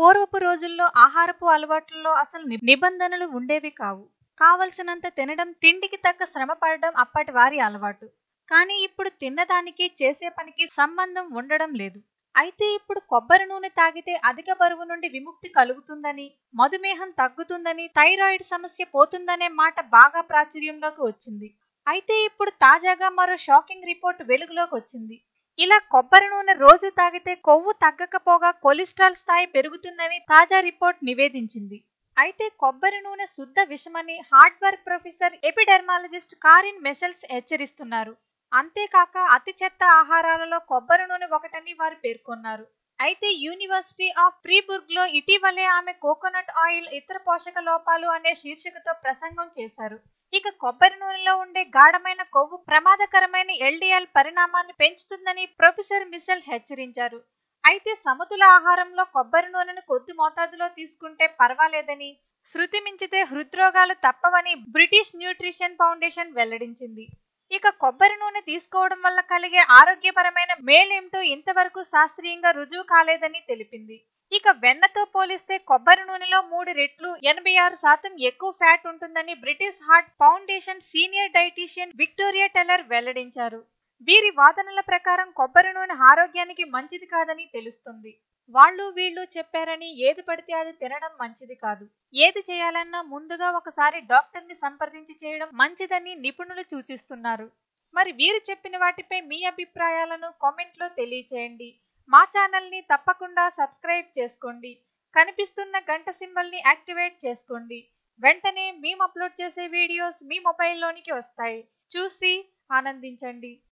పూర్వపు రోజుల్లో ఆహారపు అలవాట్లలో అసలు ని- నిబంధనలు ఉండేవి కావు కావలసినంత తినడం తిండికి తగ్గ శ్రమ పడడం అప్పటి వారి అలవాటు కానీ ఇప్పుడు తిన్నదానికి చేసే పనికి సంబంధం ఉండడం లేదు అయితే ఇప్పుడు కొబ్బరి నూనె తాగితే అధిక బరువు నుండి విముక్తి కలుగుతుందని మధుమేహం తగ్గుతుందని థైరాయిడ్ సమస్య పోతుందనే మాట బాగా ప్రాచుర్యంలోకి వచ్చింది అయితే ఇప్పుడు తాజాగా మరో షాకింగ్ రిపోర్ట్ వెలుగులోకి వచ్చింది ఇలా కొబ్బరి నూనె రోజు తాగితే కొవ్వు తగ్గకపోగా కొలెస్ట్రాల్ స్థాయి పెరుగుతుందని తాజా రిపోర్ట్ నివేదించింది అయితే కొబ్బరి నూనె శుద్ధ విషమని హార్డ్వర్క్ ప్రొఫెసర్ ఎపిడెర్మాలజిస్ట్ కారిన్ మెసెల్స్ హెచ్చరిస్తున్నారు అంతేకాక అతి చెత్త ఆహారాలలో కొబ్బరి నూనె ఒకటని వారు పేర్కొన్నారు అయితే యూనివర్సిటీ ఆఫ్ ఫ్రీబుర్గ్ లో ఇటీవలే ఆమె కోకోనట్ ఆయిల్ ఇతర పోషక లోపాలు అనే శీర్షికతో ప్రసంగం చేశారు ఇక కొబ్బరి నూనెలో ఉండే గాఢమైన కొవ్వు ప్రమాదకరమైన ఎల్డిఎల్ పరిణామాన్ని పెంచుతుందని ప్రొఫెసర్ మిసెల్ హెచ్చరించారు అయితే సమతుల ఆహారంలో కొబ్బరి నూనెను కొద్ది మోతాదులో తీసుకుంటే పర్వాలేదని శృతి మించితే హృద్రోగాలు తప్పవని బ్రిటిష్ న్యూట్రిషన్ ఫౌండేషన్ వెల్లడించింది ఇక కొబ్బరి నూనె తీసుకోవడం వల్ల కలిగే ఆరోగ్యపరమైన మేలేమిటో ఇంతవరకు శాస్త్రీయంగా రుజువు కాలేదని తెలిపింది ఇక వెన్నతో పోలిస్తే కొబ్బరి నూనెలో మూడు రెట్లు ఎనభై ఆరు శాతం ఎక్కువ ఫ్యాట్ ఉంటుందని British Heart Foundation senior dietitian Victoria Teller వెల్లడించారు వీరి వాదనల ప్రకారం కొబ్బరి నూనె ఆరోగ్యానికి మంచిది కాదని తెలుస్తుంది వాళ్ళు వీళ్ళు చెప్పారని ఏది పడితే అది తినడం మంచిది కాదు ఏది చేయాలన్నా ముందుగా ఒకసారి డాక్టర్ ని సంప్రదించి చేయడం మంచిదని నిపుణులు సూచిస్తున్నారు మరి వీరు చెప్పిన వాటిపై మీ అభిప్రాయాలను కామెంట్ లో తెలియచేయండి మా ఛానల్ ని తప్పకుండా సబ్స్క్రైబ్ చేసుకోండి కనిపిస్తున్న గంట సింబల్ ని యాక్టివేట్ చేసుకోండి వెంటనే మేము అప్లోడ్ చేసే వీడియోస్ మీ మొబైల్లోనికి వస్తాయి చూసి ఆనందించండి